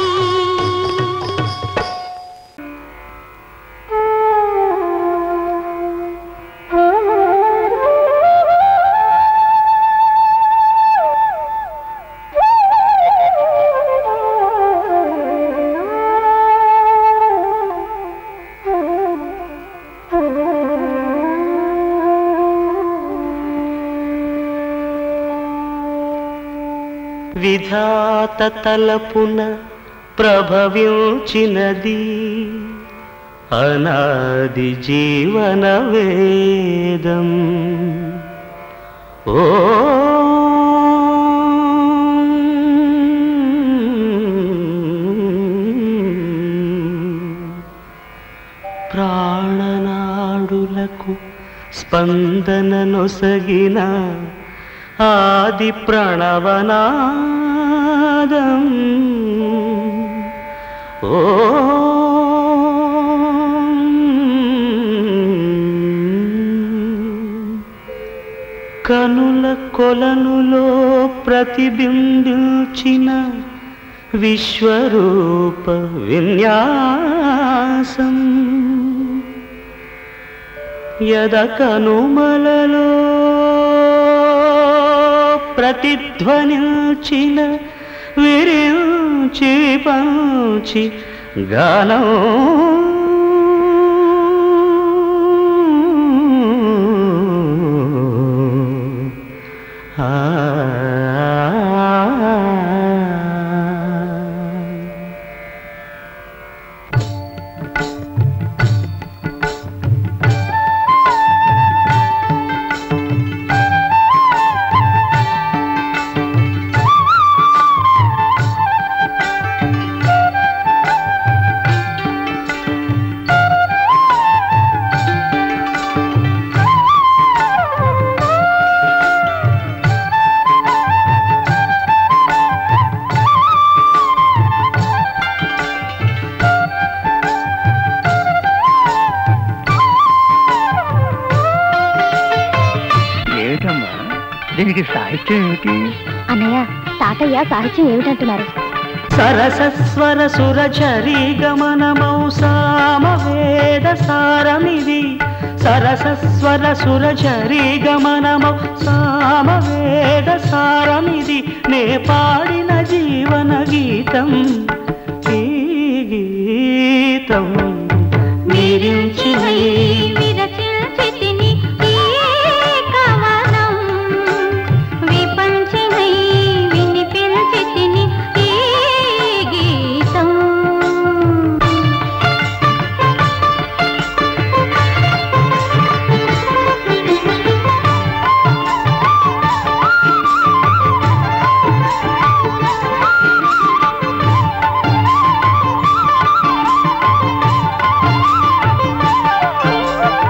విధాత తలపున ప్రభవించినది అనాది జీవన వేదం ఓ ప్రాణనాడులకు స్పందన నొసగిన ఆది ప్రణవనాదం ఓ కనుల కొలనులో ప్రతిబింబించిన విశ్వరూప విన్యాసం యద కనుమలలో ప్రతిధ్వనించిన విరించి పంచి గానం ఆ ఏమిటమ్మా దీనికి సాహిత్యం ఏమిటి అన్నయ్య తాతయ్య సాహిత్యం ఏమిటంటున్నారు సరసస్వర సురచరీ గమనమౌ సామవేద సారమిది సరసస్వర సురచరీ గమనమౌ సామవేద సారమిది నే పాడిన జీవన గీతం ఈ గీతం మీరించిన ఈ విరచిల్చితిని ఈ కవనం విపంచినై వినిపించితిని ఈ గీతం ఆ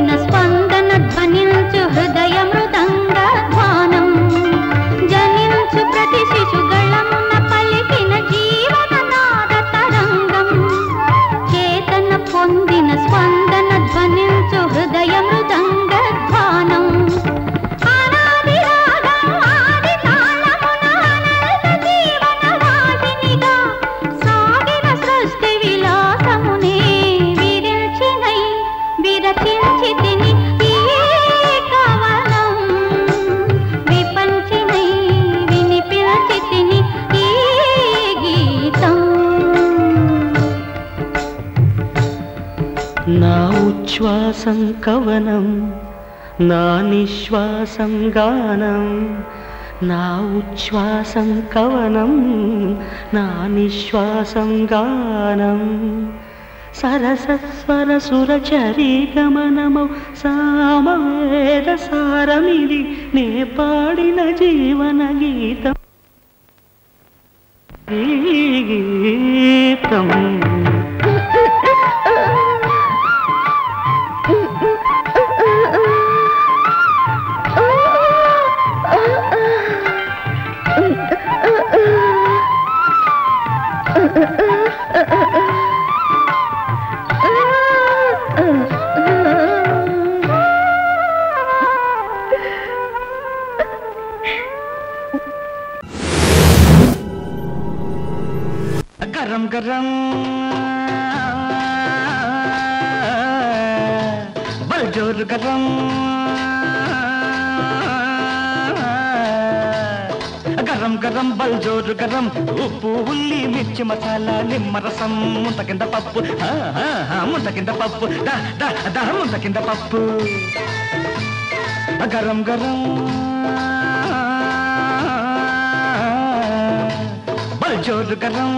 పొందిన స్పందన ధ్వనించు హృదయ మృదంగ ధ్వానం జనించు ప్రతి శిశుగళమున పలికిన జీవన నాద తరంగం చేతన పొందిన స్పందన ధ్వనించు హృదయ మృదంగ ధ్వానం ఆనాది రాగం ఆది తాళమున అనంత జీవన వాహినిగా సాగిన సృష్టి విలాసమునే విరిల్చినై విరచించి తిని ఈ కవనం విపంచినై వినిపించి తిని ఈ గీతం నా ఉచ్ఛ్వాసం కవనం నా నిశ్వాసం గానం నా ఉచ్ఛ్వాసం కవనం నా నిశ్వాసం గానం సరసస్వర సుర చరీ గమనమౌ సామవేద సారమిది నే పాడిన జీవన గీతం ఈ గీతం గరం గరం బల్జోరు గరం గరం గరం బల్జోరు గరం ఉప్పు ఉల్లి మిర్చి మసాలా నిమ్మరసం ముంత కింద పప్పు ఆ, ఆ, ఆ, ముంత కింద పప్పు దా దా దా ముంత కింద పప్పు గరం గరం బల్జోరు గరం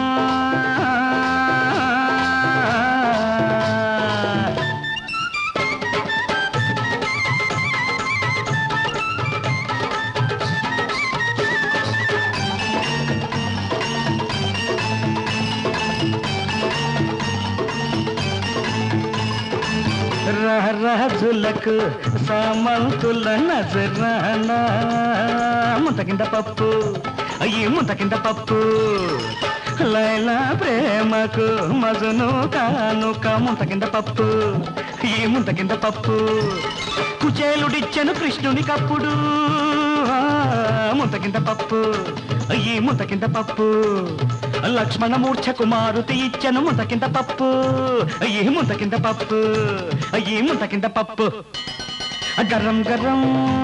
రాజులకు సామంతుల నజరానా ముంత కింద పప్పు అయ్యి ముంత కింద పప్పు లైలా ప్రేమకు మజును కానుక ముంత కింద పప్పు ఈ ముంత కింద పప్పు కుచేలుడిచ్చను కృష్ణుని కప్పుడు ఆ, ముంత కింద పప్పు ఈ ముంత కింద పప్పు లక్ష్మణ మూర్ఛ కుమారుతి ఇచ్చను ముంత కింద పప్పు ఈ ముంత కింద పప్పు ఈ ముంత కింద పప్పు గరం గరం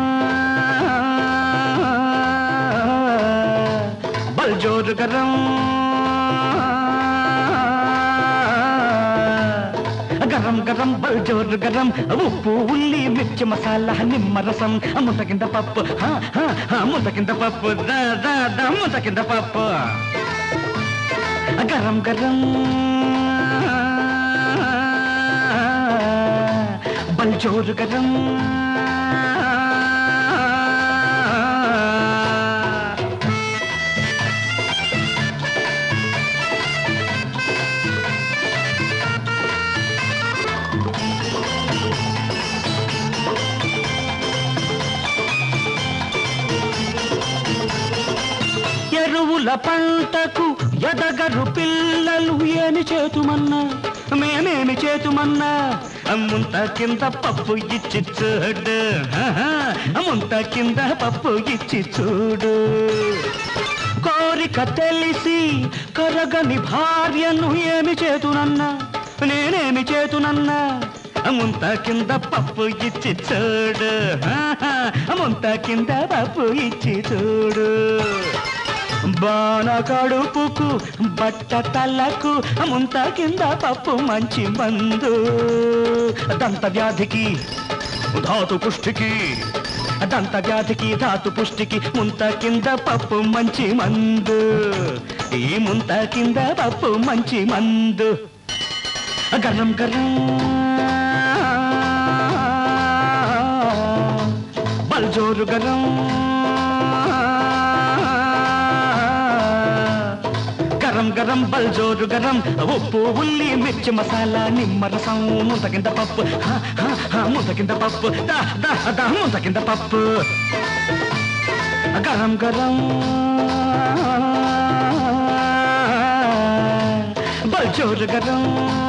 బల్జోరు గరం గరం గరం బల్జోరు గరం ఉప్పు ఉల్లి మిర్చి మసాలా నిమ్మరసం ముంత కింద పప్పు హా, హా, హా, ముంత కింద పప్పు దా దా దా ముంత కింద పప్పు గరం గరం బల్జోరు గరం ఎరువుల పంటకు ఎదగరు పిల్లలు ఏమి చేతుమన్నా మేమేమి చేతుమన్నా ముంత కింద పప్పు ఇచ్చి చూడు ఆహా, ముంత కింద పప్పు ఇచ్చి చూడు కోరిక తెలిసి కరగని భార్యను ఏమి చేతునన్నా నేనేమి చేతునన్నా ముంత కింద పప్పు ఇచ్చి చూడు ఆహా, ముంత కింద పప్పు ఇచ్చి చూడు బాణ కడుపుకు బట్ట తలకు ముంత కింద పప్పు మంచి మందు దంత వ్యాధికి ధాతు పుష్టికి దంత వ్యాధికి ధాతు పుష్టికి ముంత కింద పప్పు మంచి మందు ఈ ముంత కింద పప్పు మంచి మందు గరం గరం బల్జోరు గరం గరం గరం బల్జోరు గరం ఉప్పు ఉల్లి మిర్చి మసాలా నిమ్మరసం ముంత కింద పప్పు హా, హా, హా, ముంత కింద పప్పు దా దా దా ముంత కింద పప్పు గరం గరం బల్చోరు గరం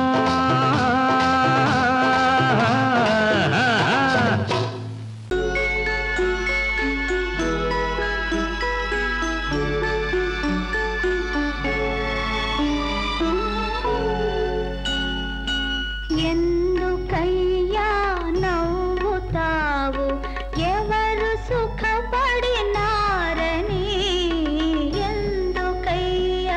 ఎందుకయ్యా నవ్వుతావు ఎవరు సుఖపడినారని ఎందుకయ్యా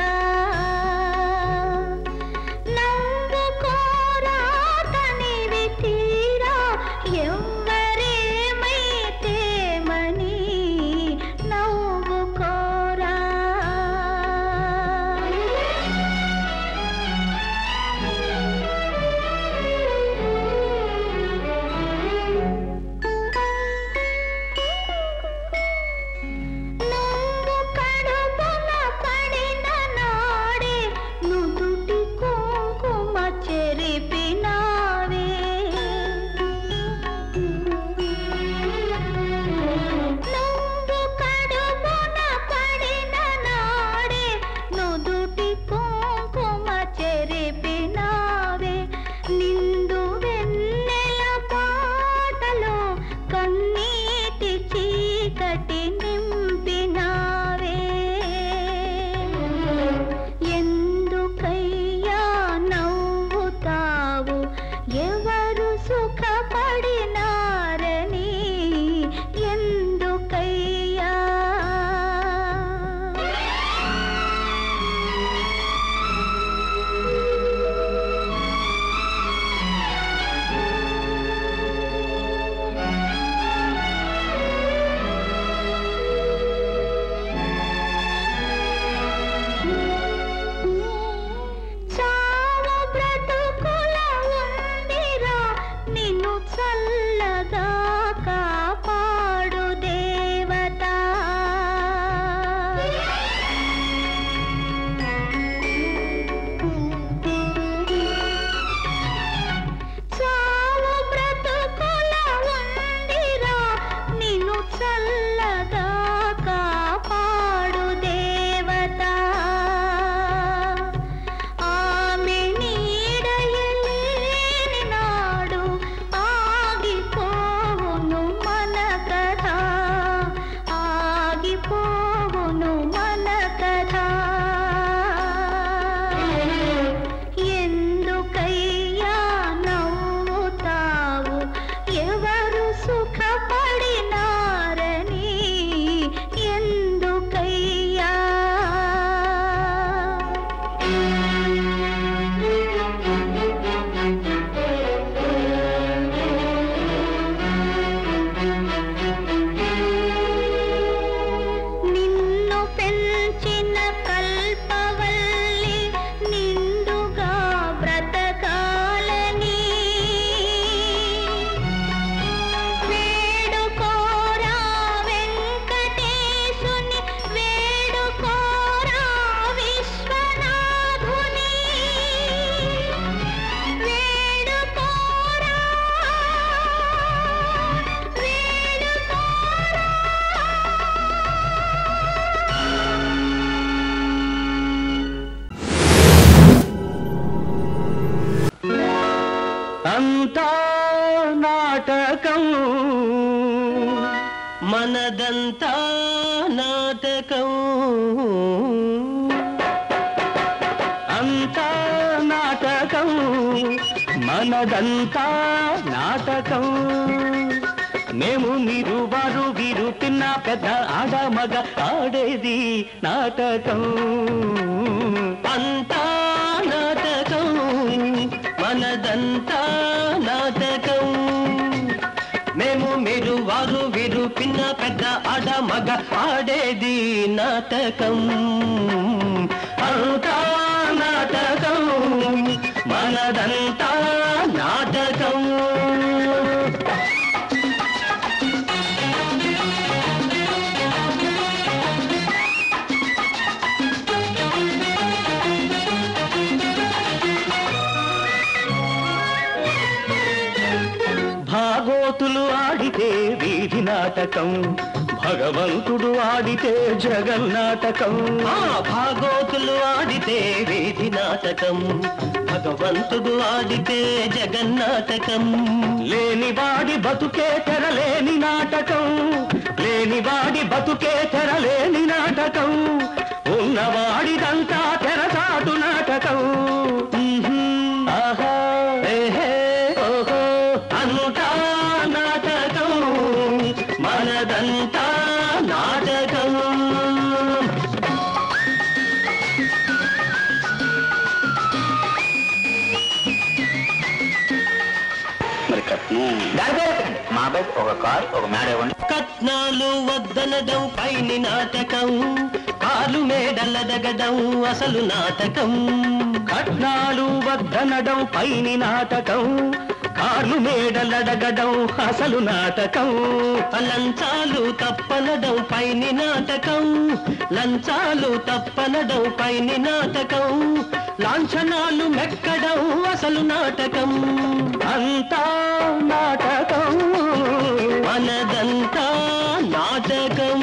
నవ్వుకోరా తనివి తీరా ఎవ్వరేమైతేమని నవ్వుకోరా నువ్వు కడుపున పడిన నాడే నుదుటి కుంకుమ చెరిపినావే నువ్వు కడుపున పడిన నాడే నుదుటి కుంకుమ చెరిపినావే నిండు వెన్నెల పాటలో కన్నీటి చీకటి నింపినావే ఎందుకయ్యా నవ్వుతావు ఎవరు సుఖపడినారని ఎందుకయ్యా చావు బ్రతుకుల ఉందిరా నిన్ను చల్లగా కాపాడు దేవత చావు బ్రతుకుల ఉందిరా నిన్ను చల్లగా కాపాడు దేవత ఆమె నీడయలేని నాడు ఆగిపోవును మన కథ ఆగిపోవును మన కథ ఎందుకయ్యా నవ్వుతావు ఎవరు సుఖపడినారని ఎందుకయ్యా నిన్ను పెంచిన కల్పవల్లి నిండుగా బ్రతకాలని వేడుకోరా వెంకటేశుని వేడుకోరా విశ్వనాథుని వేడుకోరా అంతా నాటకం మనదంతా నాటకం అంతా నాటకం మనదంతా నాటకం మేము మీరు వారు వీరు పిన్న పెద్ద ఆడ మగ ఆడేది నాటకం అంతా నాటకం మనదంతా నాటకం మేము మీరు వారు వీరు పిన్న పెద్ద ఆడ మగ ఆడేది నాటకం అంతా నాటకం మనదంతా నాటకం భాగోతులు ఆడితే వీధి నాటకం భగవంతుడు ఆడితే జగన్నాటకం ఆ భాగోతులు ఆడితే వీధి నాటకం భగవంతుడు ఆడితే జగన్నాటకం లేనివాడి బతుకే తెరలేని నాటకం లేనివాడి బతుకే తెరలేని నాటకం ఉన్నవాడిదంతా తెరసాటు నాటకం ఆహా, ఏహే, ఓహో, అంతా నాటకం మనదంతా నాటకం మరి కట్నం మా అబ్బాయి ఒక కార్ ఒక మేడ ఇవ్వండి కట్నాలు వద్దనడం పైని నాటకం కాలు మేడలదగడం అసలు నాటకం కట్నాలు వద్దనడం పైని నాటకం కార్లు మేడలడగడం అసలు నాటకం లంచాలు తప్పనడం పైని నాటకం లంచాలు తప్పనడం పైని నాటకం లాంఛనాలు మెక్కడం అసలు నాటకం అంతా నాటకం మనదంతా నాటకం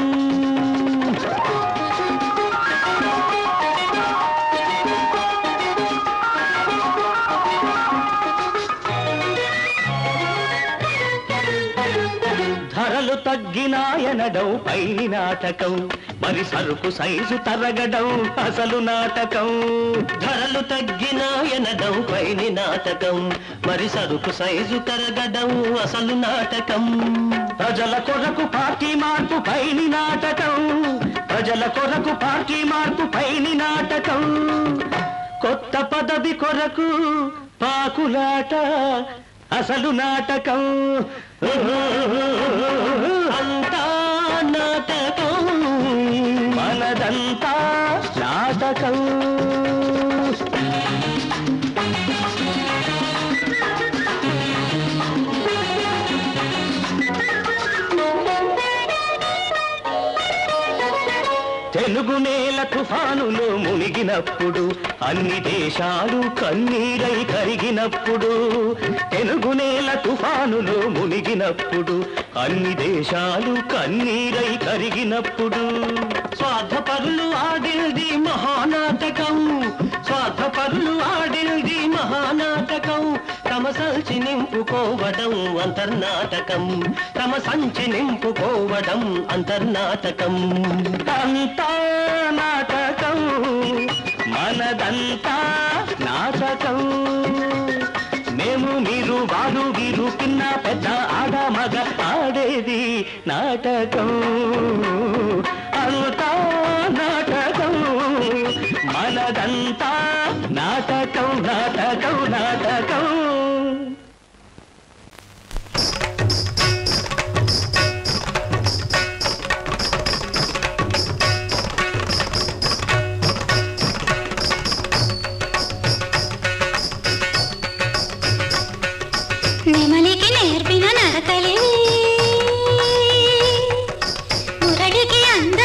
ధరలు తగ్గినాయనడం పైని నాటకం మరి సరుకు సైజు తరగడం అసలు నాటకం ధరలు తగ్గినా ఎనడం పైని నాటకం మరి సరుకు సైజు తరగడం అసలు నాటకం ప్రజల కొరకు పార్టీ మార్పు పైని నాటకం ప్రజల కొరకు పార్టీ మార్పు పైని నాటకం కొత్త పదవి కొరకు పాకులాట అసలు నాటకం అంతా నాటకం మనదంతా నాటకం తెలుగు నేల తుఫానులో మునిగినప్పుడు అన్ని దేశాలు కన్నీరై కరిగినప్పుడు తెలుగు నేల తుఫానులో మునిగినప్పుడు అన్ని దేశాలు కన్నీరై కరిగినప్పుడు స్వార్థపరులు ఆడిల్ది మహానాటకం స్వార్థపరులు ఆడిల్ది మహానాటకం తమ సంచి నింపుకోవడం అంతర్నాటకం తమ సంచి నింపుకోవడం అంతర్నాటకం అంతా నాటకం మనదంతా నాటకం మేము మీరు వారు వీరు పిన్న పెద్ద ఆడ మగ ఆడేది నాటకం అంతా నాటకం మనదంతా నాటకం నాటకం నాటకం నెమలికి నేర్పిన నడకలే మురడికి అంద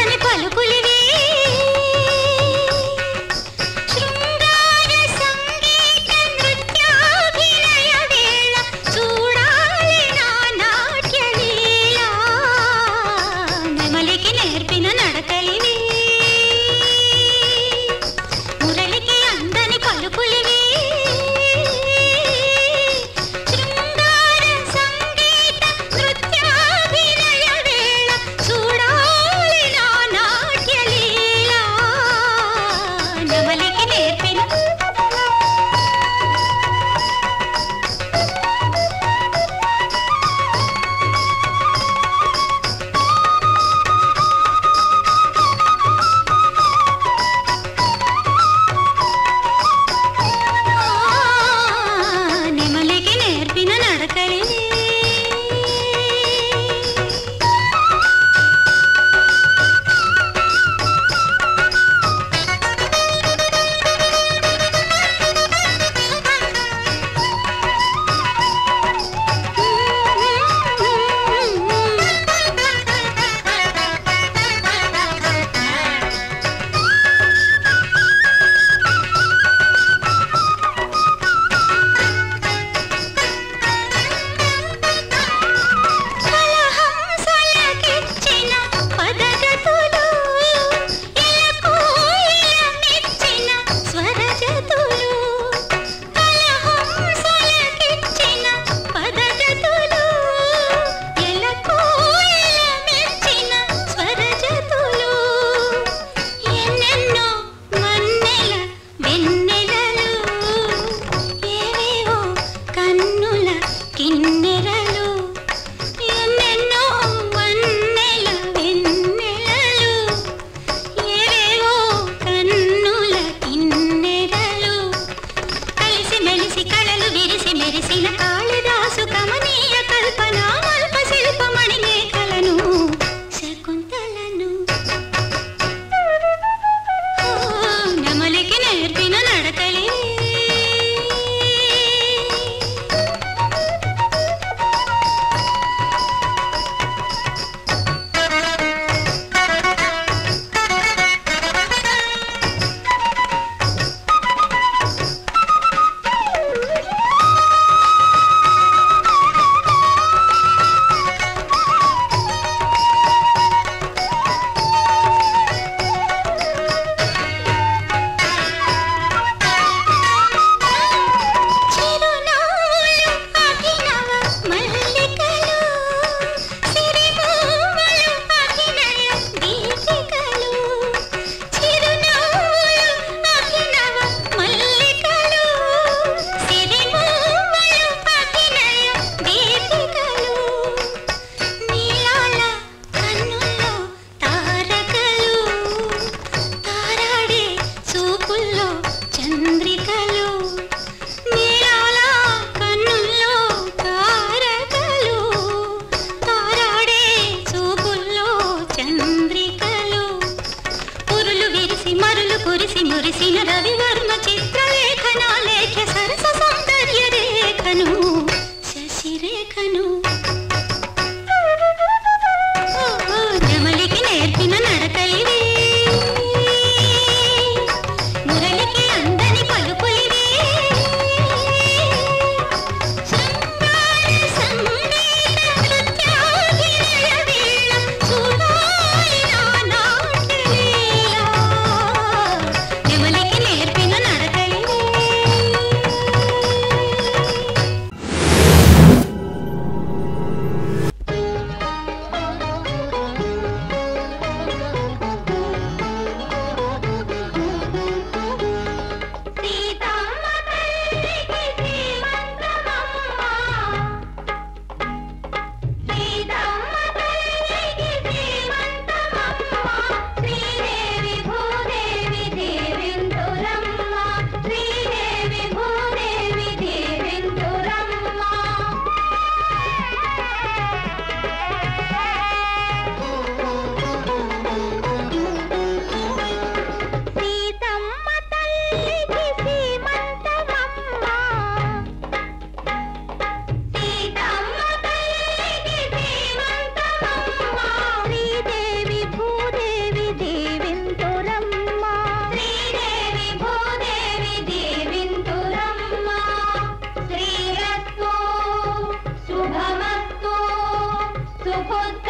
సుపుత్ర